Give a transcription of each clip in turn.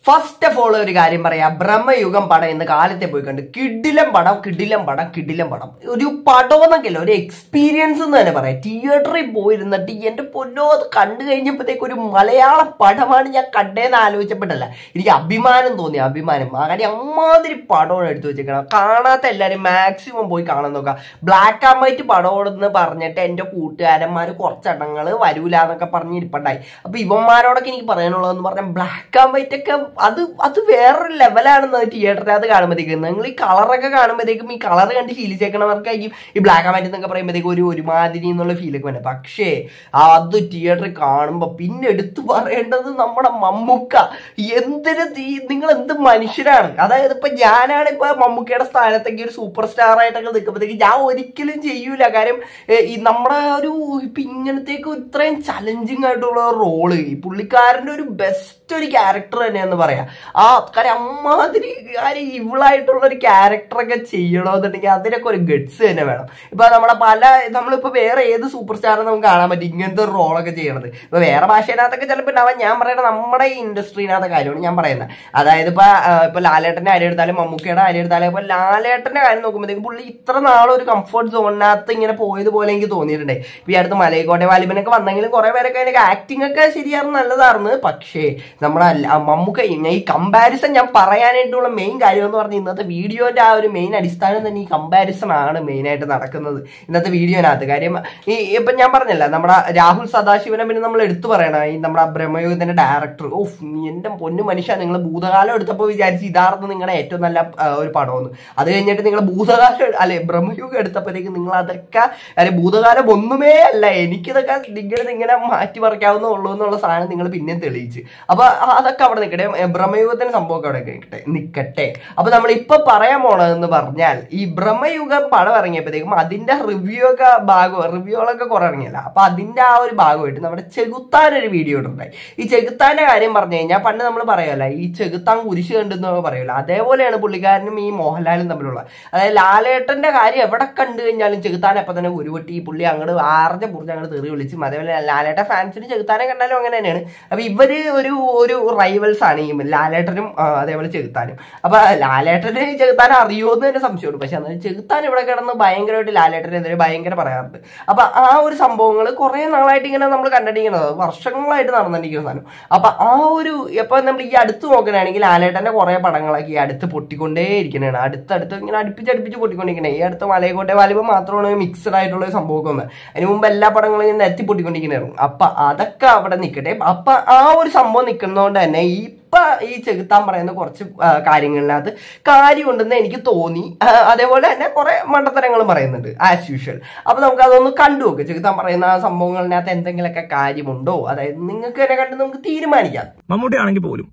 First of all ഒരു കാര്യം പറയാം ബ്രഹ്മയുഗം പടം ഇന്ന് കാലത്തെ പോയി കണ്ട് കിഡിലം പടം കിഡിലം പടം കിഡിലം പടം ഒരു പടം എന്നൊക്കെയല്ല ഒരു എക്സ്പീരിയൻസ് എന്ന് തന്നെ പറയാം തിയേറ്ററിൽ പോയിരുന്നിട്ട് എന്റെ പൊന്നോ അത് കണ്ടു കഴിഞ്ഞപ്പോഴത്തേക്ക് ഒരു മലയാള പടമാണ് ഞാൻ കണ്ടേന്ന് ആലോചിച്ചപ്പെട്ടല്ല എനിക്ക് അഭിമാനം തോന്നി അഭിമാനം ആ കാര്യം അമ്മാതിരി പടമാണ് എടുത്തു വെച്ചേക്കണം കാണാത്ത എല്ലാവരും മാക്സിമം പോയി കാണാൻ നോക്കുക ബ്ലാക്ക് ആൻഡ് വൈറ്റ് പടമെന്ന് പറഞ്ഞിട്ട് എൻ്റെ കൂട്ടുകാരന്മാർ കുറച്ചെണ്ണങ്ങൾ വരൂല എന്നൊക്കെ പറഞ്ഞിരിപ്പുണ്ടായി അപ്പൊ ഇവന്മാരോടൊക്കെ എനിക്ക് പറയാനുള്ളതെന്ന് പറഞ്ഞാൽ ബ്ലാക്ക് ആൻഡ് വൈറ്റ് ഒക്കെ അത് അത് വേറൊരു ലെവലാണെന്ന് തിയേറ്ററിനകത്ത് കാണുമ്പോഴത്തേക്കും നിങ്ങൾ ഈ കളറൊക്കെ കാണുമ്പോഴത്തേക്കും ഈ കളർ കണ്ട് ശീലിച്ചേക്കണവർക്കായിരിക്കും ഈ ബ്ലാക്ക് ആൻഡ് വൈറ്റ് എന്നൊക്കെ പറയുമ്പോഴത്തേക്കും ഒരു ഒരുമാതിരി എന്നുള്ള ഫീലൊക്കെ വേണം പക്ഷേ അത് തിയേറ്ററിൽ കാണുമ്പോൾ പിന്നെ എടുത്തു പറയേണ്ടത് നമ്മുടെ മമ്മൂക്ക എന്തിന് തീ- നിങ്ങൾ എന്ത് മനുഷ്യരാണ് അതായത് ഇപ്പൊ ഞാനാണ് ഇപ്പൊ മമ്മൂക്കയുടെ സ്ഥാനത്തേക്ക് ഒരു സൂപ്പർ സ്റ്റാർ ആയിട്ടൊക്കെ നിൽക്കുമ്പോഴത്തേക്ക് ഞാൻ ഒരിക്കലും ചെയ്യൂല കാര്യം ഏ, ഈ നമ്മുടെ ഒരു ഇപ്പൊ ഇങ്ങനത്തേക്ക് ഇത്രയും ചലഞ്ചിങ് ആയിട്ടുള്ള റോള് ഈ പുള്ളിക്കാരന്റെ ഒരു ബെസ്റ്റ് ഒരു ക്യാരക്ടർ തന്നെയെന്ന് പറയാം ആ കാര്യം അമ്മാതിരി കാര്യം ഇവളായിട്ടുള്ള ഒരു ക്യാരക്ടറൊക്കെ ചെയ്യണമെന്നുണ്ടെങ്കിൽ അതിനൊക്കെ ഒരു ഗഡ്സ് തന്നെ വേണം ഇപ്പൊ നമ്മുടെ പല നമ്മളിപ്പോ വേറെ ഏത് സൂപ്പർ സ്റ്റാറും നമുക്ക് കാണാൻ പറ്റും ഇങ്ങനത്തെ ഒരു റോളൊക്കെ ചെയ്യണത് ഇപ്പൊ വേറെ ഭാഷയിനകത്തൊക്കെ ചിലപ്പോൾ ഉണ്ടാവാൻ ഞാൻ പറയണത് നമ്മുടെ ഈ ഇൻഡസ്ട്രീനകത്തെ കാര്യമാണ് ഞാൻ പറയുന്നത് അതായത് ഇപ്പൊ ആ, ഇപ്പൊ ലാലേട്ടന്റെ കാര്യം എടുത്താലും മമ്മൂക്കയുടെ കാര്യം എടുത്താലും ഇപ്പൊ ലാലേട്ടന്റെ കാര്യം നോക്കുമ്പോഴത്തേക്കും പുള്ളി ഇത്ര നാളും ഒരു കംഫർട്ട് സോണിനകത്ത് ഇങ്ങനെ പോയതുപോലെ എനിക്ക് തോന്നിയിട്ടുണ്ട് ഇപ്പൊ ഈ അടുത്ത് മലയക്കോട്ടെ വാലിബനൊക്കെ വന്നെങ്കിലും കുറെ പേരൊക്കെ അതിനൊക്കെ ആക്ടിംഗ് ഒക്കെ ശരിയായിരുന്നു നല്ലതായിരുന്നു പക്ഷേ നമ്മുടെ ല- മമ്മൂക്ക ഈ- ഈ കമ്പാരിസൺ ഞാൻ പറയാനായിട്ടുള്ള മെയിൻ കാര്യം എന്ന് പറഞ്ഞാൽ ഇന്നത്തെ വീഡിയോന്റെ ആ ഒരു മെയിൻ അടിസ്ഥാനം തന്നെ ഈ കമ്പാരിസൺ ആണ് മെയിൻ ആയിട്ട് നടക്കുന്നത് ഇന്നത്തെ വീഡിയോനകത്ത് കാര്യം ഈ ഇപ്പൊ ഞാൻ പറഞ്ഞല്ല നമ്മുടെ രാഹുൽ സദാശിവനെ പിന്നെ നമ്മൾ എടുത്തു പറയണ ഈ നമ്മുടെ ബ്രഹ്മയുഗത്തിന്റെ ഡയറക്ടർ ഓഫ് എന്റെ പൊന്നു മനുഷ്യ നിങ്ങൾ ഭൂതകാലം എടുത്തപ്പോൾ വിചാരിച്ച് ഇതാർന്ന് നിങ്ങളുടെ ഏറ്റവും നല്ല ആ, ഒരു പടമെന്ന് അത് കഴിഞ്ഞിട്ട് നിങ്ങൾ ഭൂതകാലം അല്ലെ ബ്രഹ്മയുഗം എടുത്തപ്പോഴത്തേക്ക് നിങ്ങൾ അതൊക്കെ അല്ലെ ഭൂതകാലം ഒന്നുമേ അല്ല എനിക്കിതൊക്കെ നിങ്ങൾ ഇങ്ങനെ മാറ്റി പറിക്കാവുന്ന ഉള്ളൂ എന്നുള്ള സാധനം നിങ്ങൾ പിന്നെയും തെളിയിച്ച് അപ്പൊ അതൊക്കെ അവിടെ നിൽക്കട്ടെ ഏ, ബ്രഹ്മയുഗത്തിന്റെ സംഭവമൊക്കെ അവിടെ നിൽക്കട്ടെ നിൽക്കട്ടെ അപ്പൊ നമ്മൾ ഇപ്പൊ പറയാൻ പോണതെന്ന് പറഞ്ഞാൽ ഈ ബ്രഹ്മയുഗം പടം ഇറങ്ങിയപ്പോഴത്തേക്കും അതിന്റെ റിവ്യൂ ഒക്കെ ഭാഗം റിവ്യൂകളൊക്കെ കുറെ ഇറങ്ങിയല്ല അപ്പൊ അതിന്റെ ആ ഒരു ഭാഗമായിട്ട് നമ്മുടെ ചെകുത്താൻ ഒരു വീഡിയോ ഇട്ടുണ്ടായി ഈ ചെകുത്താന്റെ കാര്യം പറഞ്ഞു കഴിഞ്ഞാൽ പണ്ട് നമ്മൾ പറയല്ല ഈ ചെകുത്താൻ കുരിശ് കണ്ടെന്നൊക്കെ പറയല്ലോ അതേപോലെയാണ് പുള്ളിക്കാരനും ഈ മോഹൻലാലും തമ്മിലുള്ള അതായത് ലാലേട്ടന്റെ കാര്യം എവിടെ കണ്ടു കഴിഞ്ഞാലും ചെകുത്താൻ എപ്പം തന്നെ ഉരുവട്ടി ഈ പുള്ളി അങ്ങോട്ട് ആർജ പുറിച്ച് അങ്ങോട്ട് തെറി വിളിച്ചും അതേപോലെ ലാലേട്ട ഫാൻസിന് ചെകുത്താനെ കണ്ടാലും അങ്ങനെ തന്നെയാണ് അപ്പൊ ഇവര് ഒരു ഒരു റൈവൽസ് ആണ് ഈ ലാലേട്ടനും ആ, അതേപോലെ ചെകുത്താനും അപ്പൊ ലാലേട്ടന് ചെകുത്താൻ അറിയുമോന്ന് തന്നെ സംശയമുണ്ട് പക്ഷെ എന്നാൽ ചെകുത്താൻ ഇവിടെ കിടന്ന് ഭയങ്കരമായിട്ട് ലാലേട്ടനെതിരെ ഭയങ്കര പറയാറുണ്ട് അപ്പൊ ആ ഒരു സംഭവങ്ങൾ കുറെ നാളായിട്ട് ഇങ്ങനെ നമ്മൾ കണ്ടിരിക്കുന്നത് വർഷങ്ങളായിട്ട് നടന്നിരിക്കുന്ന സാധനം അപ്പൊ ആ ഒരു ഇപ്പൊ നമ്മൾ ഈ അടുത്ത് നോക്കുകയാണെങ്കിൽ ലാലേട്ടന്റെ കുറെ പടങ്ങളൊക്കെ ഈ അടുത്ത് പൊട്ടിക്കൊണ്ടേ ഇരിക്കുന്നതാണ് അടുത്തടുത്ത് ഇങ്ങനെ അടുപ്പിച്ച് അടുപ്പിച്ച് പൊട്ടിക്കൊണ്ടിരിക്കുന്നത് ഈ അടുത്ത മലയക്കോട്ടെ വാലിബ മാത്രമാണ് മിക്സഡ് ആയിട്ടുള്ള ഒരു സംഭവമൊക്കെ വന്നത് അതിന് മുമ്പ് എല്ലാ പടങ്ങളും ഇങ്ങനെ എത്തി പൊട്ടിക്കൊണ്ടിരിക്കുന്നതായിരുന്നു അപ്പൊ അതൊക്കെ അവിടെ നിൽക്കട്ടെ അപ്പൊ ആ ഒരു സംഭവം നിൽക്കുന്നതുകൊണ്ട് തന്നെ ഈ ഇപ്പൊ ഈ ചെകുത്താൻ പറയുന്ന കുറച്ച് ആ, കാര്യങ്ങളിനകത്ത് കാര്യമുണ്ടെന്ന് എനിക്ക് തോന്നി ആ, അതേപോലെ തന്നെ കുറെ മണ്ടത്തരങ്ങളും പറയുന്നുണ്ട് ആസ് യൂഷ്വൽ അപ്പൊ നമുക്ക് അതൊന്ന് കണ്ടു നോക്ക് ചെകുത്താൻ പറയുന്ന ആ സംഭവങ്ങളിനകത്ത് എന്തെങ്കിലുമൊക്കെ കാര്യമുണ്ടോ അതായത് നിങ്ങൾക്ക് തന്നെ കണ്ട് നമുക്ക് തീരുമാനിക്കാം മമ്മൂട്ടി ആണെങ്കിൽ പോലും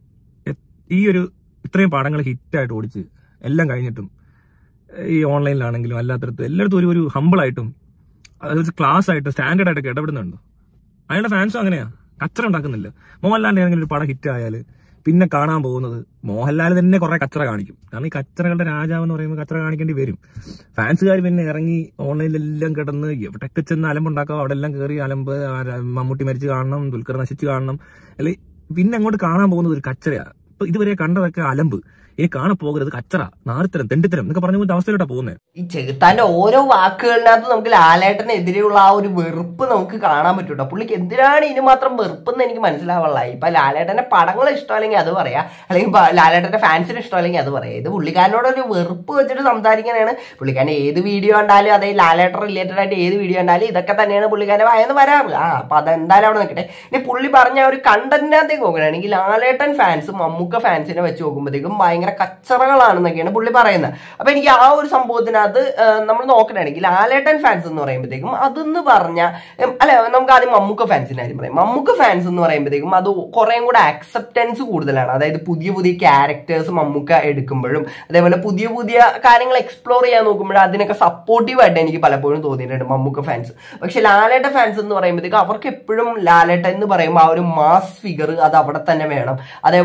എ- ഈ ഒരു ഇത്രയും പടങ്ങൾ ഹിറ്റായിട്ട് ഓടിച്ച് എല്ലാം കഴിഞ്ഞിട്ടും ഈ ഓൺലൈനിലാണെങ്കിലും അല്ലാത്തടത്ത് എല്ലായിടത്തും ഒരു ഒരു ഹമ്പിളായിട്ടും അതൊരു ക്ലാസ് ആയിട്ട് സ്റ്റാൻഡേർഡ് ആയിട്ടൊക്കെ ഇടപെടുന്നുണ്ട് അയാളുടെ ഫാൻസും അങ്ങനെയാ കച്ചറ ഉണ്ടാക്കുന്നില്ല മോഹൻലാലിന്റെ ഏതെങ്കിലും ഒരു പടം ഹിറ്റ് ആയാൽ പിന്നെ കാണാൻ പോകുന്നത് മോഹൻലാൽ തന്നെ കുറെ കച്ചറ കാണിക്കും കാരണം ഈ കച്ചറകളുടെ രാജാവ് എന്ന് പറയുമ്പോൾ കച്ചറ കാണിക്കേണ്ടി വരും ഫാൻസുകാർ പിന്നെ ഇറങ്ങി ഓൺലൈനിലെല്ലാം കിടന്ന് എവിടെയൊക്കെ ചെന്ന് അലമ്പുണ്ടാക്കാം അവിടെ എല്ലാം കയറി അലമ്പ് ആ ര- മമ്മൂട്ടി മരിച്ച് കാണണം ദുൽഖർ നശിച്ച് കാണണം അല്ലെ പിന്നെ അങ്ങോട്ട് കാണാൻ പോകുന്നത് ഒരു കച്ചറയാ ഇപ്പൊ ഇതുവരെ കണ്ടതൊക്കെ അലമ്പ് ഇനി കാണാൻ പോകരുത് കച്ചറ നാറിത്തരം തെണ്ടിത്തരം എന്നൊക്കെ പറഞ്ഞ പോലത്തെ അവസ്ഥയിലോട്ടാ പോകുന്നത് ഈ ചെകുത്താന്റെ ഓരോ വാക്കുകളിനകത്ത് നമുക്ക് ലാലേട്ടനെതിരെയുള്ള ആ ഒരു വെറുപ്പ് നമുക്ക് കാണാൻ പറ്റൂട്ടോ പുള്ളിക്ക് എന്തിനാണ് ഇതിന് മാത്രം വെറുപ്പെന്ന് എനിക്ക് മനസ്സിലാവുള്ള ഇപ്പൊ ലാലേട്ടന്റെ പടങ്ങൾ ഇഷ്ടമല്ലെങ്കിൽ അത് പറയാം അല്ലെങ്കിൽ ഇപ്പൊ ലാലേട്ടന്റെ ഫാൻസിന് ഇഷ്ടമല്ലെങ്കിൽ അത് പറയാം ഇത് പുള്ളിക്കാരനോട് ഒരു വെറുപ്പ് വെച്ചിട്ട് സംസാരിക്കാനാണ് പുള്ളിക്കാരൻ ഏത് വീഡിയോ കണ്ടാലും അതായത് ലാലേട്ടൻ റിലേറ്റഡ് ആയിട്ട് ഏത് വീഡിയോ കണ്ടാലും ഇതൊക്കെ തന്നെയാണ് പുള്ളിക്കാരൻ വായന്ന് വരാറ് ആ അപ്പൊ അതെന്തായാലും അവിടെ നിൽക്കട്ടെ ഇനി പുള്ളി പറഞ്ഞ ആ ഒരു കണ്ടന്റിനകത്തേക്ക് നോക്കുകയാണെങ്കിൽ ലാലേട്ടൻ ഫാൻസും മമ്മൂക്ക ഫാൻസിനെ വെച്ച് നോക്കുമ്പോഴത്തേക്കും ഭയങ്കര കച്ചറകളാണെന്നൊക്കെയാണ് പുള്ളി പറയുന്നത് അപ്പൊ എനിക്ക് ആ ഒരു സംഭവത്തിനകത്ത് നമ്മൾ നോക്കണമെങ്കിൽ ലാലേട്ടൻ ഫാൻസ് എന്ന് പറയുമ്പോഴത്തേക്കും അതെന്ന് പറഞ്ഞ ഉം, അല്ല നമുക്ക് ആദ്യം മമ്മൂക്ക ഫാൻസിന്റെ കാര്യം പറയാം മമ്മൂക്ക ഫാൻസ് എന്ന് പറയുമ്പോഴത്തേക്കും അത് കുറേം കൂടെ ആക്സെപ്റ്റൻസ് കൂടുതലാണ് അതായത് പുതിയ പുതിയ ക്യാരക്ടേഴ്സ് മമ്മൂക്ക എടുക്കുമ്പോഴും അതേപോലെ പുതിയ പുതിയ കാര്യങ്ങൾ എക്സ്പ്ലോർ ചെയ്യാൻ നോക്കുമ്പോഴും അതിനൊക്കെ സപ്പോർട്ടീവ് ആയിട്ട് എനിക്ക് പലപ്പോഴും തോന്നിയിട്ടുണ്ട് മമ്മൂക്ക ഫാൻസ് പക്ഷെ ലാലേട്ട ഫാൻസ് എന്ന് പറയുമ്പോഴത്തേക്ക് അവർക്ക് എപ്പോഴും ലാലേട്ട എന്ന് പറയുമ്പോൾ ആ ഒരു മാസ് ഫിഗർ അത് അവിടെ തന്നെ വേണം അതേപോലെ ആ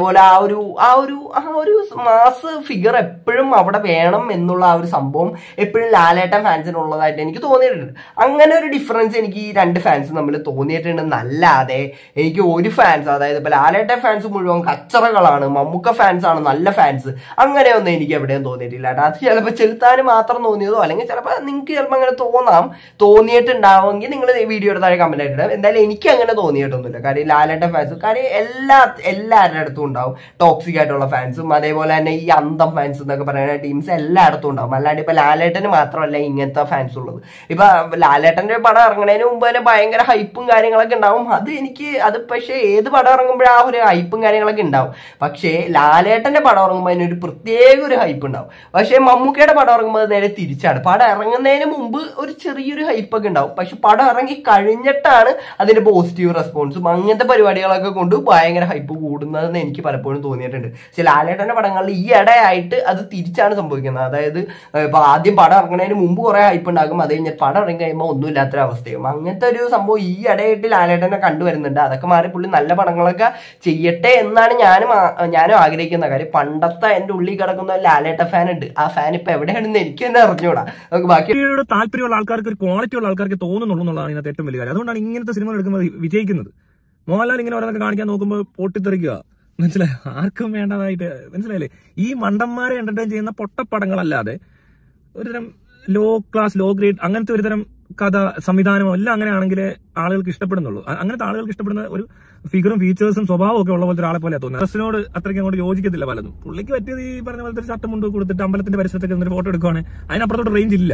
ഒരു ആ ഒരു ആ ഒരു മാസ് ഫിഗർ എപ്പോഴും അവിടെ വേണം എന്നുള്ള ആ ഒരു സംഭവം എപ്പോഴും ലാലേട്ടൻ ഫാൻസിനുള്ളതായിട്ട് എനിക്ക് തോന്നിയിട്ടുണ്ട് അങ്ങനെ ഒരു ഡിഫറൻസ് എനിക്ക് ഈ രണ്ട് ഫാൻസ് തമ്മിൽ തോന്നിയിട്ടുണ്ടെന്നല്ലാതെ എനിക്ക് ഒരു ഫാൻസ് അതായത് ഇപ്പൊ ലാലേട്ടൻ ഫാൻസ് മുഴുവൻ കച്ചറകളാണ് മമ്മൂക്ക ഫാൻസ് ആണ് നല്ല ഫാൻസ് അങ്ങനെയൊന്നും എനിക്ക് എവിടെയും തോന്നിയിട്ടില്ല കേട്ടോ അത് ചിലപ്പോൾ ചെലുത്താൻ മാത്രം തോന്നിയതോ അല്ലെങ്കിൽ ചിലപ്പോൾ നിങ്ങൾക്ക് ചിലപ്പോൾ അങ്ങനെ തോന്നാം തോന്നിയിട്ടുണ്ടാവുമെങ്കിൽ നിങ്ങൾ വീഡിയോയുടെ താഴെ കമന്റ് ആയിട്ട് ഇടാം. എന്തായാലും എനിക്ക് അങ്ങനെ തോന്നിയിട്ടൊന്നുമില്ല കാര്യം ലാലേട്ടൻ ഫാൻസ് കാര്യം എല്ലാ എല്ലാവരുടെ അടുത്തും ഉണ്ടാവും ടോക്സിക് ആയിട്ടുള്ള ഫാൻസും അതേപോലെ തന്നെ ഈ അന്തം ഫാൻസ് എന്നൊക്കെ പറയുന്ന ടീംസ് എല്ലായിടത്തും ഉണ്ടാവും അല്ലാണ്ട് ഇപ്പൊ ലാലേട്ടന് മാത്രമല്ല ഇങ്ങനത്തെ ഫാൻസ് ഉള്ളത് ഇപ്പൊ ലാലേട്ടന്റെ പടം ഇറങ്ങുന്നതിന് മുമ്പ് തന്നെ ഭയങ്കര ഹൈപ്പും കാര്യങ്ങളൊക്കെ ഉണ്ടാവും അത് എനിക്ക് അത് പക്ഷേ ഏത് പടം ഇറങ്ങുമ്പോഴും ആ ഒരു ഹൈപ്പും കാര്യങ്ങളൊക്കെ ഉണ്ടാവും പക്ഷേ ലാലേട്ടന്റെ പടം ഇറങ്ങുമ്പോൾ അതിനൊരു പ്രത്യേക ഒരു ഹൈപ്പ് ഉണ്ടാവും പക്ഷേ മമ്മൂക്കയുടെ പടം ഇറങ്ങുമ്പോൾ അത് നേരെ തിരിച്ചാണ് പടം ഇറങ്ങുന്നതിന് മുമ്പ് ഒരു ചെറിയൊരു ഹൈപ്പൊക്കെ ഉണ്ടാവും പക്ഷെ പടം ഇറങ്ങി കഴിഞ്ഞിട്ടാണ് അതിന്റെ പോസിറ്റീവ് റെസ്പോൺസും അങ്ങനത്തെ പരിപാടികളൊക്കെ കൊണ്ട് ഭയങ്കര ഹൈപ്പ് കൂടുന്നതെന്ന് എനിക്ക് പലപ്പോഴും തോന്നിയിട്ടുണ്ട് പക്ഷെ ലാലേട്ടന്റെ പടങ്ങളിൽ ഈ ഇടയായിട്ട് അത് തിരിച്ചാണ് സംഭവിക്കുന്നത് അതായത് ഏഹ്, ഇപ്പൊ ആദ്യം പടം ഇറങ്ങുന്നതിന് മുമ്പ് കുറെ ഹൈപ്പ് ഉണ്ടാകും അത് കഴിഞ്ഞ് പടം ഇറങ്ങി കഴിയുമ്പോൾ ഒന്നും ഇല്ലാത്തൊരു അവസ്ഥയും അങ്ങനത്തെ ഒരു സംഭവം ഈ ഇടയായിട്ട് ലാലേട്ടനെ കണ്ടുവരുന്നുണ്ട് അതൊക്കെ മാറി പുള്ളി നല്ല പടങ്ങളൊക്കെ ചെയ്യട്ടെ എന്നാണ് ഞാനും ആ- ഞാനും ആഗ്രഹിക്കുന്ന കാര്യം പണ്ടത്തെ എന്റെ ഉള്ളിൽ കിടക്കുന്ന ഒരു ലാലേട്ട ഫാൻ ഉണ്ട് ആ ഫാൻ ഇപ്പൊ എവിടെയാണെന്ന് എനിക്ക് തന്നെ അറിഞ്ഞൂടാ നമുക്ക് ബാക്കി ഇതിനോട് താല്പര്യമുള്ള ആൾക്കാർക്ക് ഒരു ക്വാളിറ്റി ഉള്ള ആൾക്കാർക്ക് തോന്നുന്നുള്ളൂ എന്നുള്ളതാണ് ഇതിനകത്ത് ഏറ്റവും വലിയ കാര്യം അതുകൊണ്ടാണ് ഇങ്ങനത്തെ സിനിമകൾ എടുക്കുന്നത് വിജയിക്കുന്നത് മോഹൻലാൽ ഇങ്ങനെ ഓരോന്നൊക്കെ കാണിക്കാൻ നോക്കുമ്പോൾ പൊട്ടിത്തെറിക്കുക മനസ്സിലായി ആർക്കും വേണ്ടതായിട്ട് മനസ്സിലായില്ലേ ഈ മണ്ടന്മാരെ എന്റർടൈൻ ചെയ്യുന്ന പൊട്ടപ്പടങ്ങളല്ലാതെ ഒരുതരം ലോ ക്ലാസ് ലോ ഗ്രേഡ് അങ്ങനത്തെ ഒരുതരം കഥ സംവിധാനമോ എല്ലാം അങ്ങനെയാണെങ്കിൽ ആളുകൾക്ക് ഇഷ്ടപ്പെടുന്നുള്ളൂ അ- അങ്ങനത്തെ ആളുകൾക്ക് ഇഷ്ടപ്പെടുന്ന ഒരു ഫിഗറും ഫീച്ചേഴ്സും സ്വഭാവവും ഒക്കെ ഉള്ള പോലത്തെ ഒരാളെ പോലെ തോന്നുന്നത് ഡ്രസ്സിനോട് അത്രയ്ക്ക് അങ്ങോട്ട് യോജിക്കത്തില്ല പലതും പുള്ളിക്ക് പറ്റിയത് ഈ പറഞ്ഞ പോലത്തെ ഒരു ഷർട്ട് മുണ്ട് കൊടുത്തിട്ട് അമ്പലത്തിന്റെ പരിസരത്തൊക്കെ നിന്നിട്ട് ഫോട്ടോ എടുക്കുവാണ് അതിനപ്പുറത്തോട്ട് റേഞ്ച് ഇല്ല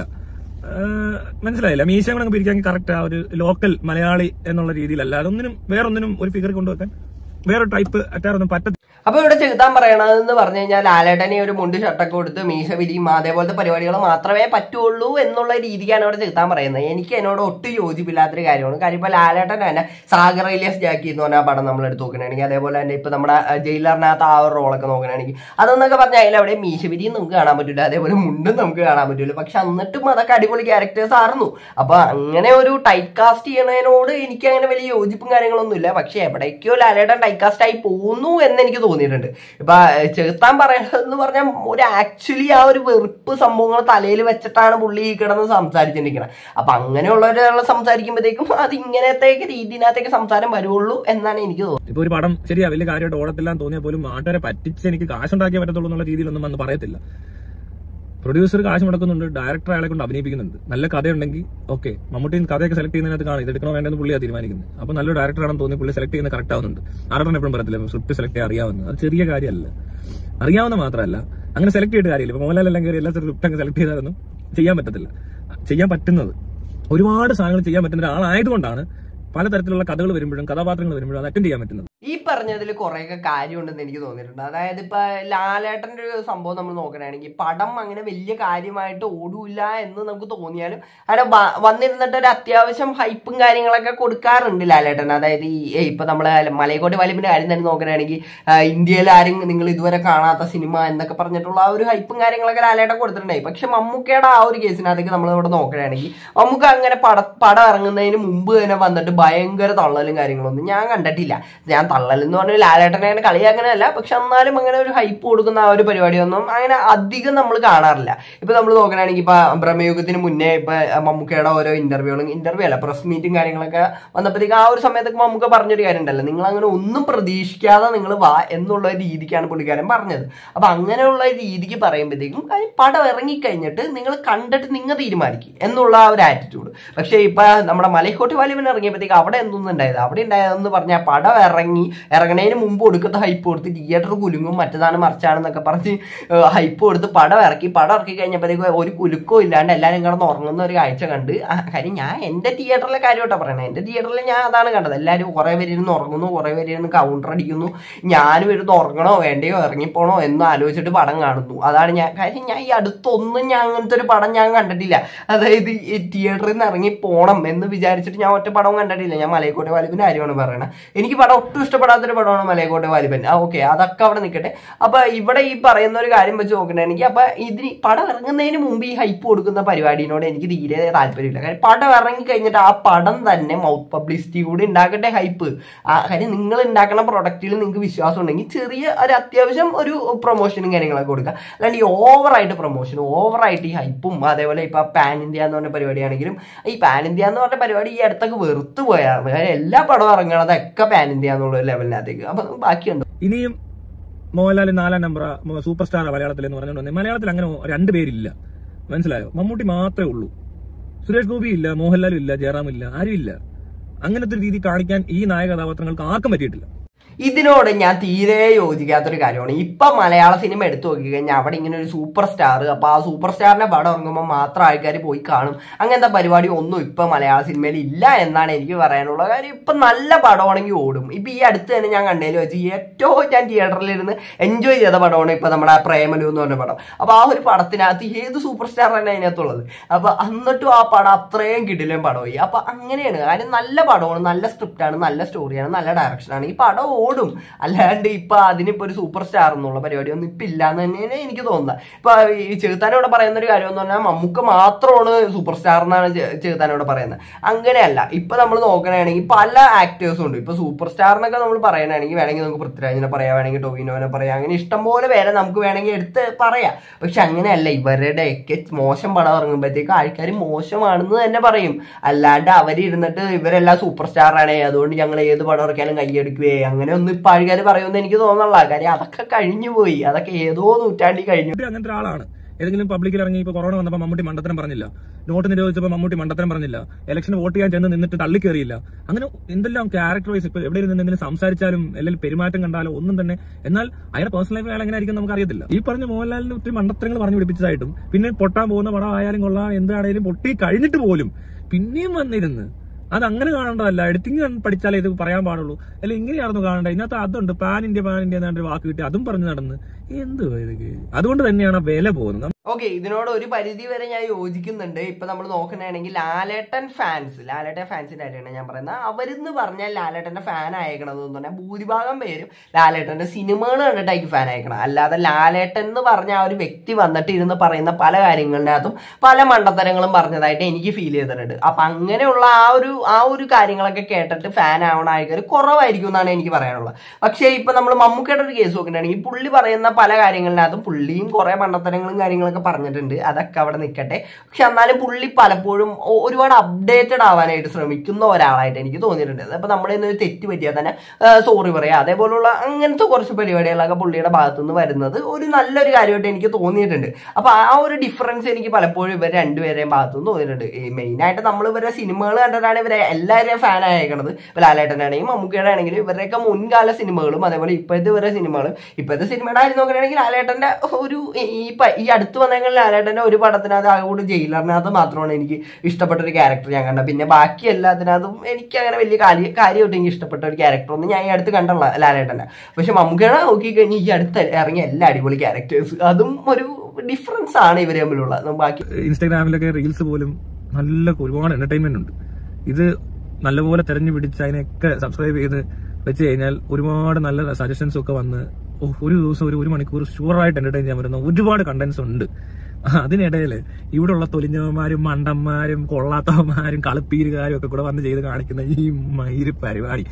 ഏഹ് മനസ്സിലായില്ല മീശ കൂടെ പിരിക്കാൻ കറക്റ്റ് ആ ഒരു ലോക്കൽ മലയാളി എന്നുള്ള രീതിയിലല്ല അതൊന്നിനും വേറൊന്നിനും ഒരു ഫിഗർ കൊണ്ടുവെക്കാൻ വേറെ ടൈപ്പ് അറ്റാറൊന്നും പറ്റത്തില്ല അപ്പൊ ഇവിടെ ചെറുതാൻ പറയണതെന്ന് പറഞ്ഞു കഴിഞ്ഞാൽ ലാലേട്ടനെ ഒരു മുണ്ട് ഷർട്ടൊക്കെ കൊടുത്ത് മീശ വിരിയും അതേപോലത്തെ പരിപാടികൾ മാത്രമേ പറ്റുള്ളൂ എന്നുള്ള രീതിക്കാണ് ഇവിടെ ചെറുതാൻ പറയുന്നത് എനിക്ക് എന്നോട് ഒട്ടും യോജിപ്പില്ലാത്തൊരു കാര്യമാണ് കാര്യം ഇപ്പൊ ലാലേട്ടൻ തന്നെ സാഗർ ഇലിയസ് ജാക്കി എന്ന് പറഞ്ഞ ആ പടം നമ്മൾ എടുത്ത് നോക്കുകയാണെങ്കിൽ അതേപോലെ തന്നെ ഇപ്പൊ നമ്മുടെ അഹ്, ജയിലറിനകത്ത് ആ ഒരു റോളൊക്കെ നോക്കുകയാണെങ്കിൽ അതെന്നൊക്കെ പറഞ്ഞാൽ അതിൽ അവിടെ മീശ വിരിയും നമുക്ക് കാണാൻ പറ്റില്ല അതേപോലെ മുണ്ടും നമുക്ക് കാണാൻ പറ്റില്ല പക്ഷെ എന്നിട്ടും അതൊക്കെ അടിപൊളി ക്യാരക്ടേഴ്സ് ആയിരുന്നു അപ്പൊ അങ്ങനെ ഒരു ടൈറ്റ് കാസ്റ്റ് ചെയ്യണതിനോട് എനിക്ക് അങ്ങനെ വലിയ യോജിപ്പും കാര്യങ്ങളൊന്നുമില്ല പക്ഷെ എവിടേക്കോ ലാലേട്ടൻ ടൈറ്റ് കാസ്റ്റ് ആയി പോകുന്നു എന്ന് എനിക്ക് തോന്നിയിട്ടുണ്ട് ഇപ്പൊ ഏഹ്, ചെറുത്താൻ പറയണതെന്ന് പറഞ്ഞാൽ ഒരു ആക്ച്വലി ആ ഒരു വെറുപ്പ് സംഭവങ്ങൾ തലയിൽ വെച്ചിട്ടാണ് പുള്ളി ഈ കിടന്ന് സംസാരിച്ചിരിക്കുന്നത് അപ്പൊ അങ്ങനെയുള്ളവരാൾ സംസാരിക്കുമ്പോഴത്തേക്കും അത് ഇങ്ങനത്തേക്ക് രീതിനകത്തേക്ക് സംസാരം വരുള്ളൂ എന്നാണ് എനിക്ക് തോന്നുന്നത് ഇപ്പൊ ഒരു പടം ശരിയാ വലിയ കാര്യമായിട്ട് ഓടത്തില്ലാന്ന് തോന്നിയാൽ പോലും നാട്ടുകാരെ പറ്റിച്ച് എനിക്ക് കാശുണ്ടാക്കിയേ പറ്റത്തുള്ളൂ എന്നുള്ള രീതിയിലൊന്നും വന്ന് പറയത്തില്ല പ്രൊഡ്യൂസർ കാശ് മുടക്കുന്നുണ്ട് ഡയറക്ടർ അയാളെ കൊണ്ട് അഭിനയിപ്പിക്കുന്നുണ്ട് നല്ല കഥയുണ്ടെങ്കിൽ ഓക്കെ മമ്മൂട്ടി കഥയൊക്കെ സെലക്ട് ചെയ്യുന്നതിനകത്ത് കാണും ഇത് എടുക്കണോ വേണ്ടെന്ന് പുള്ളിയാണ് തീരുമാനിക്കുന്നത് അപ്പൊ നല്ലൊരു ഡയറക്ടറാണെന്ന് തോന്നി പുള്ളി സെലക്ട് ചെയ്യുന്നത് കറക്റ്റ് ആവുന്നുണ്ട് ആരോടും എപ്പോഴും പറയത്തില്ല സ്ക്രിപ്റ്റ് സെലക്ട് ചെയ്യാൻ അറിയാവുന്നത് അത് ചെറിയ കാര്യമല്ല അറിയാവുന്ന മാത്രമല്ല അങ്ങനെ സെലക്ട് ചെയ്തിട്ട് കാര്യമില്ല ഇപ്പൊ മോഹൻലാൽ എല്ലാം കയറി എല്ലാ സ്ക്രിപ്റ്റ് അങ്ങ് സെലക്ട് ചെയ്താലൊന്നും ചെയ്യാൻ പറ്റത്തില്ല ചെയ്യാൻ പറ്റുന്നത് ഒരുപാട് സാധനങ്ങൾ ചെയ്യാൻ പറ്റുന്ന ഒരാളായതുകൊണ്ടാണ് പലതരത്തിലുള്ള കഥകൾ വരുമ്പോഴും കഥാപാത്രങ്ങൾ വരുമ്പോഴും അത് അറ്റൻഡ് ചെയ്യാൻ പറ്റുന്നത് ഈ പറഞ്ഞതിൽ കുറേയൊക്കെ കാര്യമുണ്ടെന്ന് എനിക്ക് തോന്നിയിട്ടുണ്ട് അതായത് ഇപ്പൊ ലാലേട്ടന്റെ ഒരു സംഭവം നമ്മൾ നോക്കുകയാണെങ്കിൽ പടം അങ്ങനെ വലിയ കാര്യമായിട്ട് ഓടൂല എന്ന് നമുക്ക് തോന്നിയാലും അവിടെ വ- വന്നിരുന്നിട്ട് ഒരു അത്യാവശ്യം ഹൈപ്പും കാര്യങ്ങളൊക്കെ കൊടുക്കാറുണ്ട് ലാലേട്ടൻ അതായത് ഈ ഏ, ഇപ്പൊ നമ്മള് മലയക്കോട്ടെ വലിപ്പിന്റെ കാര്യം തന്നെ നോക്കുകയാണെങ്കിൽ ഇന്ത്യയിൽ ആരും നിങ്ങൾ ഇതുവരെ കാണാത്ത സിനിമ എന്നൊക്കെ പറഞ്ഞിട്ടുള്ള ആ ഒരു ഹൈപ്പും കാര്യങ്ങളൊക്കെ ലാലേട്ടൻ കൊടുത്തിട്ടുണ്ടായി പക്ഷെ മമ്മൂക്കയുടെ ആ ഒരു കേസിനകത്തേക്ക് നമ്മൾ ഇവിടെ നോക്കുകയാണെങ്കിൽ മമ്മൂക്ക അങ്ങനെ പട പടം ഇറങ്ങുന്നതിന് മുമ്പ് തന്നെ വന്നിട്ട് ഭയങ്കര തള്ളലും കാര്യങ്ങളൊന്നും ഞാൻ കണ്ടിട്ടില്ല ഞാൻ തള്ളലെന്ന് പറഞ്ഞാൽ ലാലേട്ടനെ അങ്ങനെ കളിയാക്കണല്ല പക്ഷെ എന്നാലും അങ്ങനെ ഒരു ഹൈപ്പ് കൊടുക്കുന്ന ആ ഒരു പരിപാടിയൊന്നും അങ്ങനെ അധികം നമ്മൾ കാണാറില്ല ഇപ്പൊ നമ്മൾ നോക്കുകയാണെങ്കിൽ ഇപ്പൊ ബ്രഹ്മയുഗത്തിന് മുന്നേ ഇപ്പൊ മമ്മൂക്കയുടെ ഓരോ ഇന്റർവ്യൂകളും ഇന്റർവ്യൂ അല്ല പ്രസ് മീറ്റും കാര്യങ്ങളൊക്കെ വന്നപ്പോഴത്തേക്ക് ആ ഒരു സമയത്തൊക്കെ മമ്മൂക്ക പറഞ്ഞൊരു കാര്യം ഉണ്ടല്ലോ നിങ്ങൾ അങ്ങനെ ഒന്നും പ്രതീക്ഷിക്കാതെ നിങ്ങൾ വാ എന്നുള്ള ഒരു രീതിക്കാണ് പുള്ളിക്കാരൻ പറഞ്ഞത് അപ്പൊ അങ്ങനെയുള്ള ഒരു രീതിക്ക് പറയുമ്പോഴത്തേക്കും കാര്യം പടം ഇറങ്ങിക്കഴിഞ്ഞിട്ട് നിങ്ങൾ കണ്ടിട്ട് നിങ്ങൾ തീരുമാനിക്കും എന്നുള്ള ആ ഒരു ആറ്റിറ്റ്യൂഡ് പക്ഷേ ഇപ്പൊ നമ്മുടെ മലയക്കോട്ട് വാലിബൻ ഇറങ്ങിയപ്പോഴത്തേക്ക് അവിടെ എന്തൊന്നും ഉണ്ടായത് അവിടെ ഉണ്ടായതെന്ന് പറഞ്ഞാൽ പടം ഇറങ്ങി ഇറങ്ങണതിന് മുമ്പ് കൊടുക്കുന്ന ഹൈപ്പ് കൊടുത്ത് തിയേറ്റർ കുലുങ്ങും മറ്റേതാണ് മറിച്ചാണെന്നൊക്കെ പറഞ്ഞ് ഹൈപ്പ് കൊടുത്ത് പടം ഇറക്കി പടം ഇറക്കി കഴിഞ്ഞപ്പോഴത്തേക്ക് ഒരു കുലുക്കോ ഇല്ലാണ്ട് എല്ലാവരും കിടന്ന് ഉറങ്ങുന്ന ഒരു കാഴ്ച കണ്ട് ആ, കാര്യം ഞാൻ എന്റെ തിയേറ്ററിലെ കാര്യമായിട്ടാണ് പറയണത് എന്റെ തിയേറ്ററിൽ ഞാൻ അതാണ് കണ്ടത് എല്ലാവരും കുറെ പേര് ഇരുന്ന് ഉറങ്ങുന്നു കുറെ പേര് ഇരുന്ന് കൗണ്ടർ അടിക്കുന്നു ഞാനും ഇരുന്ന് ഉറങ്ങണോ വേണ്ടയോ ഇറങ്ങിപ്പോണോ എന്ന് ആലോചിച്ചിട്ട് പടം കാണുന്നു അതാണ് ഞാൻ കാര്യം ഞാൻ ഈ അടുത്തൊന്നും ഞാൻ അങ്ങനത്തെ ഒരു പടം ഞാൻ കണ്ടിട്ടില്ല അതായത് ഈ തിയേറ്ററിൽ നിന്ന് ഇറങ്ങി പോണം എന്ന് വിചാരിച്ചിട്ട് ഞാൻ ഒറ്റ പടവും കണ്ടിട്ടില്ല ഞാൻ മലയക്കോട്ടെ വാലിബിന്റെ കാര്യമാണ് പറയണത് എനിക്ക് പടം ഒട്ടും ഇഷ്ടപ്പെടാത്തൊരു പടമാണ് മലയക്കോട്ടെ വാലിബൻ ആ ഓക്കെ അതൊക്കെ അവിടെ നിൽക്കട്ടെ അപ്പൊ ഇവിടെ ഈ പറയുന്ന ഒരു കാര്യം വെച്ച് നോക്കണമെങ്കിൽ അപ്പൊ ഇതിന് പടം ഇറങ്ങുന്നതിന് മുമ്പ് ഈ ഹൈപ്പ് കൊടുക്കുന്ന പരിപാടിനോട് എനിക്ക് തീരെ താല്പര്യമില്ല കാര്യം പടം ഇറങ്ങി കഴിഞ്ഞിട്ട് ആ പടം തന്നെ മൗത്ത് പബ്ലിസിറ്റി കൂടി ഉണ്ടാക്കട്ടെ ഹൈപ്പ് ആ കാര്യം നിങ്ങൾ ഉണ്ടാക്കുന്ന പ്രൊഡക്റ്റിൽ നിങ്ങൾക്ക് വിശ്വാസം ഉണ്ടെങ്കിൽ ചെറിയ ഒരു അത്യാവശ്യം ഒരു പ്രൊമോഷനും കാര്യങ്ങളൊക്കെ കൊടുക്കുക അല്ലാണ്ട് ഈ ഓവറായിട്ട് പ്രൊമോഷൻ ഓവറായിട്ട് ഈ ഹൈപ്പും അതേപോലെ ഇപ്പൊ പാൻ ഇന്ത്യ എന്ന് പറഞ്ഞ പരിപാടിയാണെങ്കിലും ഈ പാൻ ഇന്ത്യ എന്ന് പറഞ്ഞ പരിപാടി ഈ അടുത്തൊക്കെ വെറുത്ത് പോയായിരുന്നു കാര്യം എല്ലാ പടവും ഇറങ്ങണതൊക്കെ പാൻ ഇന്ത്യ എന്നുള്ള ഒരു ലെവലിനകത്തേക്ക് അപ്പൊ ബാക്കിയുണ്ട് ഇനിയും മോഹൻലാൽ നാലാം നമ്പർ സൂപ്പർ സ്റ്റാർ മലയാളത്തിൽ എന്ന് പറഞ്ഞുകൊണ്ട് വന്നേ മലയാളത്തിൽ അങ്ങനെ രണ്ട് പേരില്ല മനസ്സിലായോ മമ്മൂട്ടി മാത്രമേ ഉള്ളൂ സുരേഷ് ഗോപി ഇല്ല മോഹൻലാലും ഇല്ല ജയറാം ഇല്ല ആരും ഇല്ല അങ്ങനത്തെ ഒരു രീതി കാണിക്കാൻ ഈ നായക കഥാപാത്രങ്ങൾക്ക് ആർക്കും പറ്റിയിട്ടില്ല ഇതിനോട് ഞാൻ തീരെ യോജിക്കാത്തൊരു കാര്യമാണ് ഇപ്പൊ മലയാള സിനിമ എടുത്തു നോക്കി കഴിഞ്ഞാൽ അവിടെ ഇങ്ങനെ ഒരു സൂപ്പർ സ്റ്റാർ അപ്പൊ ആ സൂപ്പർ സ്റ്റാറിന്റെ പടം ഇറങ്ങുമ്പോൾ മാത്രം ആൾക്കാർ പോയി കാണും അങ്ങനത്തെ പരിപാടി ഒന്നും ഇപ്പൊ മലയാള സിനിമയിൽ ഇല്ല എന്നാണ് എനിക്ക് പറയാനുള്ളത് കാര്യം ഇപ്പൊ നല്ല പടമാണെങ്കിൽ ഓടും ഇപ്പൊ ഈ അടുത്ത് തന്നെ ഞാൻ കണ്ടതിൽ വെച്ച് ഏറ്റവും ഞാൻ തിയേറ്ററിൽ ഇരുന്ന് എൻജോയ് ചെയ്ത പടമാണ് ഇപ്പൊ നമ്മുടെ പ്രേമലു എന്ന് പറഞ്ഞ പടം അപ്പൊ ആ ഒരു പടത്തിനകത്ത് ഏത് സൂപ്പർ സ്റ്റാർ തന്നെ അതിനകത്തുള്ളത് അപ്പൊ എന്നിട്ടും ആ പടം അത്രയും കിടിലും പടമായി അപ്പൊ അങ്ങനെയാണ് കാര്യം നല്ല പടമാണ് നല്ല സ്ക്രിപ്റ്റാണ് നല്ല സ്റ്റോറിയാണ് നല്ല ഡയറക്ഷനാണ് ഈ പടം ഓടും അല്ലാണ്ട് ഇപ്പൊ അതിനിപ്പോ ഒരു സൂപ്പർ സ്റ്റാർ എന്നുള്ള പരിപാടി ഒന്നും ഇപ്പൊ ഇല്ലാന്ന് തന്നെയാണ് എനിക്ക് തോന്നുന്നത് ഇപ്പൊ ഈ ചെറുത്താനോട് പറയുന്ന ഒരു കാര്യം എന്ന് പറഞ്ഞാൽ മമ്മൂക്ക മാത്രമാണ് സൂപ്പർ സ്റ്റാർ എന്നാണ് ചെറുത്താനോട് പറയുന്നത് അങ്ങനെയല്ല ഇപ്പൊ നമ്മൾ നോക്കണമെങ്കിൽ പല ആക്ടേഴ്സും ഉണ്ട് ഇപ്പൊ സൂപ്പർ സ്റ്റാർ എന്നൊക്കെ നമ്മൾ പറയണമെങ്കിൽ വേണമെങ്കിൽ നമുക്ക് പൃഥ്വിരാജിനെ പറയാം വേണമെങ്കിൽ ടോവിനോനെ പറയാം അങ്ങനെ ഇഷ്ടംപോലെ പേരെ നമുക്ക് വേണമെങ്കിൽ എടുത്ത് പറയാം പക്ഷെ അങ്ങനെയല്ല ഇവരുടെയൊക്കെ മോശം പടം ഇറങ്ങുമ്പോഴത്തേക്ക് ആൾക്കാർ മോശമാണെന്ന് തന്നെ പറയും അല്ലാണ്ട് അവരിരുന്നിട്ട് ഇവരെല്ലാം സൂപ്പർ സ്റ്റാർ ആണ് അതുകൊണ്ട് ഞങ്ങൾ ഏത് പടം ഇറക്കിയാലും കൈയെടുക്കുകയെ അങ്ങനെ ഒന്നും ഇപ്പൊ ആൾക്കാർ പറയുമെന്ന് എനിക്ക് തോന്നുന്നില്ല കാര്യം അതൊക്കെ കഴിഞ്ഞു പോയി അതൊക്കെ ഏതോ നൂറ്റാണ്ടിൽ കഴിഞ്ഞു മമ്മൂട്ടി അങ്ങനത്തെ ഒരാളാണ് ഏതെങ്കിലും പബ്ലിക്കിൽ ഇറങ്ങി ഇപ്പൊ കൊറോണ വന്നപ്പോൾ മമ്മൂട്ടി മണ്ടത്തരം പറഞ്ഞില്ല നോട്ട് നിരോധിച്ചപ്പോൾ മമ്മൂട്ടി മണ്ടത്തരം പറഞ്ഞില്ല ഇലക്ഷന് വോട്ട് ചെയ്യാൻ ചെന്ന് നിന്നിട്ട് തള്ളിക്കേറിയില്ല അങ്ങനെ എന്തെല്ലാം ക്യാരക്ടർ വൈസ് ഇപ്പൊ എവിടെ നിന്ന് എന്തെങ്കിലും സംസാരിച്ചാലും അല്ലെങ്കിൽ പെരുമാറ്റം കണ്ടാലോ ഒന്നും തന്നെ എന്നാൽ അയാളുടെ പേഴ്സണൽ ലൈഫ് അയാൾ എങ്ങനെ ആയിരിക്കും നമുക്ക് അറിയത്തില്ല ഈ പറഞ്ഞ മോഹൻലാലിന് ഒത്തിരി മണ്ടത്തരങ്ങൾ പറഞ്ഞു പിടിപ്പിച്ചതായിട്ടും പിന്നെ പൊട്ടാൻ പോകുന്ന പടം ആയാലും കൊള്ളാം എന്താണേലും പൊട്ടി കഴിഞ്ഞിട്ട് പോലും പിന്നെയും വന്നിരുന്ന് അത് അങ്ങനെ കാണേണ്ടതല്ല എഡിറ്റിംഗ് പഠിച്ചാലേ ഇത് പറയാൻ പാടുള്ളൂ അല്ല ഇങ്ങനെയായിരുന്നു കാണേണ്ടത് ഇതിനകത്ത് അതുണ്ട് പാൻ ഇന്ത്യ പാൻ ഇന്ത്യ എന്നൊരു വാക്ക് കിട്ടി അതും പറഞ്ഞു നടന്ന് എന്തുവാ ഇതൊക്കെ അതുകൊണ്ട് തന്നെയാണ് ആ വില പോകുന്നത് ഓക്കെ ഇതിനോട് ഒരു പരിധി വരെ ഞാൻ യോജിക്കുന്നുണ്ട് ഇപ്പൊ നമ്മൾ നോക്കണമെങ്കിൽ ലാലേട്ടൻ ഫാൻസ് ലാലേട്ടൻ ഫാൻസിന്റെ കാര്യമാണ് ഞാൻ പറയുന്നത് അവരെന്ന് പറഞ്ഞാൽ ലാലേട്ടന്റെ ഫാൻ അയക്കണത് എന്ന് പറഞ്ഞാൽ ഭൂരിഭാഗം പേരും ലാലേട്ടന്റെ സിനിമകൾ കണ്ടിട്ടായിരിക്കും ഫാൻ അയക്കണം അല്ലാതെ ലാലേട്ടൻ എന്ന് പറഞ്ഞ ആ ഒരു വ്യക്തി വന്നിട്ട് ഇരുന്ന് പറയുന്ന പല കാര്യങ്ങളിനകത്തും പല മണ്ടത്തരങ്ങളും പറഞ്ഞതായിട്ട് എനിക്ക് ഫീൽ ചെയ്തിട്ടുണ്ട് അപ്പൊ അങ്ങനെയുള്ള ആ ഒരു ആ ഒരു കാര്യങ്ങളൊക്കെ കേട്ടിട്ട് ഫാൻ ആവണ ആൾക്കാർ കുറവായിരിക്കും എന്നാണ് എനിക്ക് പറയാനുള്ളത് പക്ഷേ ഇപ്പൊ നമ്മൾ മമ്മൂക്കയുടെ ഒരു കേസ് നോക്കുകയാണെങ്കിൽ പുള്ളി പറയുന്ന പല കാര്യങ്ങളിനകത്തും പുള്ളിയും കുറെ മണ്ടത്തരങ്ങളും കാര്യങ്ങളൊക്കെ പറഞ്ഞിട്ടുണ്ട് അതൊക്കെ അവിടെ നിൽക്കട്ടെ പക്ഷെ എന്നാലും പുള്ളി പലപ്പോഴും ഒ- ഒരുപാട് അപ്ഡേറ്റഡ് ആവാനായിട്ട് ശ്രമിക്കുന്ന ഒരാളായിട്ട് എനിക്ക് തോന്നിയിട്ടുണ്ട് അപ്പൊ നമ്മളെ ഒരു തെറ്റ് പറ്റിയാൽ തന്നെ സോറി പറയാം അതേപോലുള്ള അങ്ങനത്തെ കുറച്ച് പരിപാടികളൊക്കെ പുള്ളിയുടെ ഭാഗത്തു നിന്ന് വരുന്നത് ഒരു നല്ലൊരു കാര്യമായിട്ട് എനിക്ക് തോന്നിയിട്ടുണ്ട് അപ്പൊ ആ ഒരു ഡിഫറൻസ് എനിക്ക് പലപ്പോഴും ഇവർ രണ്ടുപേരെയും ഭാഗത്തു നിന്ന് തോന്നിയിട്ടുണ്ട് ഈ മെയിനായിട്ട് നമ്മൾ ഇവരെ സിനിമകൾ കണ്ടിട്ടാണ് ഇവരെ എല്ലാവരെയും ഫാൻ അയക്കണത് ഇപ്പൊ ലാലേട്ടനാണെങ്കിലും മമ്മൂക്കയുടെ ആണെങ്കിലും ഇവരുടെയൊക്കെ മുൻകാല സിനിമകളും അതേപോലെ ഇപ്പോഴത്തെ ഇവരുടെ സിനിമകളും ഇപ്പോഴത്തെ സിനിമയുടെ കാര്യം നോക്കുകയാണെങ്കിൽ ലാലേട്ടന്റെ ഒരു ഈ പ- ഈ അടുത്ത് വന്നെങ്കിൽ ലാലേട്ടന്റെ ഒരു പടത്തിനകത്ത് ആ കൂടി ജയിലറിനകത്ത് മാത്രമാണ് എനിക്ക് ഇഷ്ടപ്പെട്ട ഒരു ക്യാരക്ടർ ഞാൻ കണ്ടത് പിന്നെ ബാക്കി എല്ലാത്തിനകത്തും എനിക്ക് അങ്ങനെ വലിയ കാര്യ കാര്യമായിട്ട് എനിക്ക് ഇഷ്ടപ്പെട്ട ഒരു ക്യാരക്ടർ ഒന്നും ഞാൻ ഈ അടുത്ത് കണ്ടുള്ള ലാലേട്ടന്റെ പക്ഷെ മമ്മൂക്കയുടെ നോക്കി കഴിഞ്ഞാൽ ഈ അടുത്ത് ഇറങ്ങിയ എല്ലാ അടിപൊളി ക്യാരക്ടേഴ്സ് അതും ഒരു ഡിഫറൻസ് ആണ് ഇവർ തമ്മിലുള്ളത് ബാക്കി ഇൻസ്റ്റാഗ്രാമിലൊക്കെ റീൽസ് പോലും നല്ല ഒരുപാട് എന്റർടൈൻമെന്റ് ഉണ്ട് ഇത് നല്ലപോലെ തെരഞ്ഞു പിടിച്ച് അതിനൊക്കെ സബ്സ്ക്രൈബ് ചെയ്ത് വെച്ച് കഴിഞ്ഞാൽ ഒരുപാട് നല്ല സജഷൻസ് ഒക്കെ വന്ന് ഓ, ഒരു ദിവസം ഒരു ഒരു മണിക്കൂർ ഷുവറായിട്ട് എന്റർടൈൻ ചെയ്യാൻ പറ്റുന്ന ഒരുപാട് കണ്ടന്റ്സ് ഉണ്ട് അതിനിടയിൽ ഇവിടെയുള്ള തൊലിഞ്ഞവന്മാരും മണ്ടന്മാരും കൊള്ളാത്തവന്മാരും കളിപ്പീരുകാരും ഒക്കെ കൂടെ വന്ന് ചെയ്ത് കാണിക്കുന്ന ഈ മയിര് പരിപാടി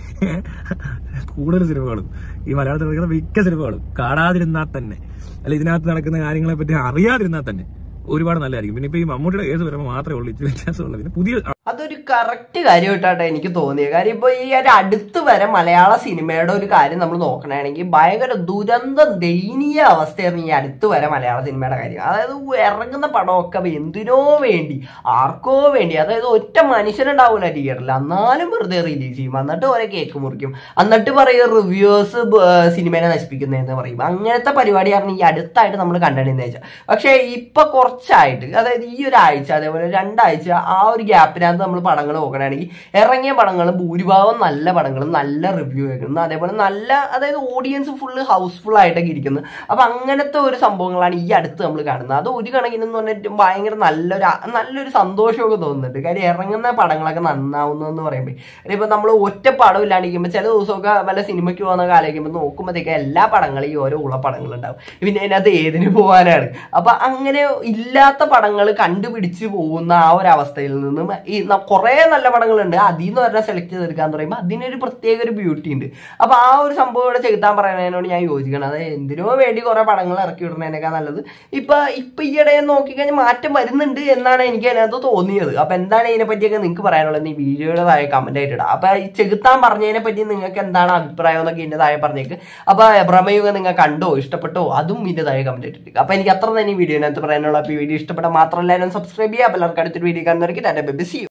കൂടുതൽ സിനിമകളും ഈ മലയാളത്തിൽ നടക്കുന്ന മിക്ക സിനിമകളും കാണാതിരുന്നാൽ തന്നെ അല്ല ഇതിനകത്ത് നടക്കുന്ന കാര്യങ്ങളെ പറ്റി അറിയാതിരുന്നാൽ തന്നെ ഒരുപാട് നല്ലതായിരിക്കും പിന്നെ ഇപ്പൊ ഈ മമ്മൂട്ടിയുടെ കേസ് വരുമ്പോൾ മാത്രമേ ഉള്ളൂ ഇച്ചിരി വ്യത്യാസമുള്ളൂ പിന്നെ പുതിയ അതൊരു കറക്റ്റ് കാര്യമായിട്ടാണ് എനിക്ക് തോന്നിയത് കാര്യം ഇപ്പൊ ഈ ഒരു അടുത്ത് വരെ മലയാള സിനിമയുടെ ഒരു കാര്യം നമ്മൾ നോക്കണമെങ്കിൽ ഭയങ്കര ദുരന്തം ദയനീയ അവസ്ഥയായിരുന്നു ഈ അടുത്ത് വരെ മലയാള സിനിമയുടെ കാര്യം അതായത് ഇറങ്ങുന്ന പടമൊക്കെ എന്തിനോ വേണ്ടി ആർക്കോ വേണ്ടി അതായത് ഒറ്റ മനുഷ്യനുണ്ടാവില്ല തിയേറ്ററിൽ എന്നാലും വെറുതെ റിലീസ് ചെയ്യും എന്നിട്ട് ഓരോ കേക്ക് മുറിക്കും എന്നിട്ട് പറയും റിവ്യൂസ് സിനിമയെ നശിപ്പിക്കുന്നതെന്ന് പറയും അങ്ങനത്തെ പരിപാടിയാണ് ഈ അടുത്തായിട്ട് നമ്മൾ കണ്ടിട്ടുണ്ടെന്ന് വെച്ചാൽ പക്ഷേ ഇപ്പൊ കുറച്ചായിട്ട് അതായത് ഈ ഒരു ആഴ്ച അതേപോലെ രണ്ടാഴ്ച ആ ഒരു ഗ്യാപ്പിനകത്ത് ഇതിനകത്ത് നമ്മൾ പടങ്ങൾ നോക്കുകയാണെങ്കിൽ ഇറങ്ങിയ പടങ്ങൾ ഭൂരിഭാഗം നല്ല പടങ്ങളും നല്ല റിവ്യൂ കേൾക്കുന്നത് അതേപോലെ നല്ല അതായത് ഓഡിയൻസ് ഫുള്ള് ഹൗസ്ഫുൾ ആയിട്ടൊക്കെ ഇരിക്കുന്നത് അപ്പൊ അങ്ങനത്തെ ഒരു സംഭവങ്ങളാണ് ഈ അടുത്ത് നമ്മൾ കാണുന്നത് അത് ഒരു കണക്കിന് എന്ന് പറഞ്ഞിട്ട് ഭയങ്കര നല്ലൊരു നല്ലൊരു സന്തോഷമൊക്കെ തോന്നുന്നുണ്ട് കാര്യം ഇറങ്ങുന്ന പടങ്ങളൊക്കെ നന്നാവുന്നതെന്ന് പറയുമ്പോൾ ഇനിയിപ്പോൾ നമ്മൾ ഒറ്റ പടം ഇല്ലാണ്ടിരിക്കുമ്പോൾ ചില ദിവസമൊക്കെ വല്ല സിനിമയ്ക്ക് പോകുന്ന കാലമായിരിക്കുമ്പോൾ നോക്കുമ്പോഴത്തേക്ക് എല്ലാ പടങ്ങളും ഈ ഓരോ ഉള്ള പടങ്ങളുണ്ടാവും പിന്നെ അതിനകത്ത് ഏതിന് പോകാനാണ് അപ്പൊ അങ്ങനെ ഇല്ലാത്ത പടങ്ങൾ കണ്ടുപിടിച്ച് പോകുന്ന ആ ഒരു അവസ്ഥയിൽ നിന്നും ഈ ന- കുറേ നല്ല പടങ്ങളുണ്ട് അതിൽ നിന്ന് പറഞ്ഞാൽ സെലക്ട് ചെയ്തെടുക്കാന്ന് പറയുമ്പോൾ അതിനൊരു പ്രത്യേക ഒരു ബ്യൂട്ടി ഉണ്ട് അപ്പൊ ആ ഒരു സംഭവം ഇവിടെ ചെലുത്താൻ പറയുന്നതിനോട് ഞാൻ യോജിക്കണം അതായത് എന്തിനോ വേണ്ടി കുറെ പടങ്ങൾ ഇറക്കി വിടുന്നതിനേക്കാൾ നല്ലത് ഇപ്പൊ ഇപ്പൊ ഈയിടെ നോക്കിക്കഴിഞ്ഞാൽ മാറ്റം വരുന്നുണ്ട് എന്നാണ് എനിക്ക് അതിനകത്ത് തോന്നിയത് അപ്പൊ എന്താണ് ഇതിനെ പറ്റിയൊക്കെ നിങ്ങൾക്ക് പറയാനുള്ളത് ഈ വീഡിയോയുടെ താഴെ കമന്റ് ആയിട്ട് ഇടാം അപ്പൊ ഈ ചെകുത്താൻ പറഞ്ഞതിനെ പറ്റി നിങ്ങൾക്ക് എന്താണ് അഭിപ്രായം എന്നൊക്കെ ഇതിന്റെ താഴെ പറഞ്ഞേക്ക് അപ്പൊ ഭ്രമയുഗം നിങ്ങൾ കണ്ടോ ഇഷ്ടപ്പെട്ടോ അതും ഇതിന്റെ താഴെ കമന്റ് ഇട്ടിട്ട് അപ്പൊ എനിക്ക് അത്ര തന്നെ ഈ വീഡിയോനകത്ത് പറയാനുള്ള അപ്പൊ ഈ വീഡിയോ ഇഷ്ടപ്പെട്ടാൽ മാത്രമല്ല സബ്സ്ക്രൈബ് ചെയ്യുക അപ്പോൾ എല്ലാവർക്കും അടുത്തൊരു വീഡിയോ കാണുന്നവർക്ക് ടാറ്റ ബെബി സി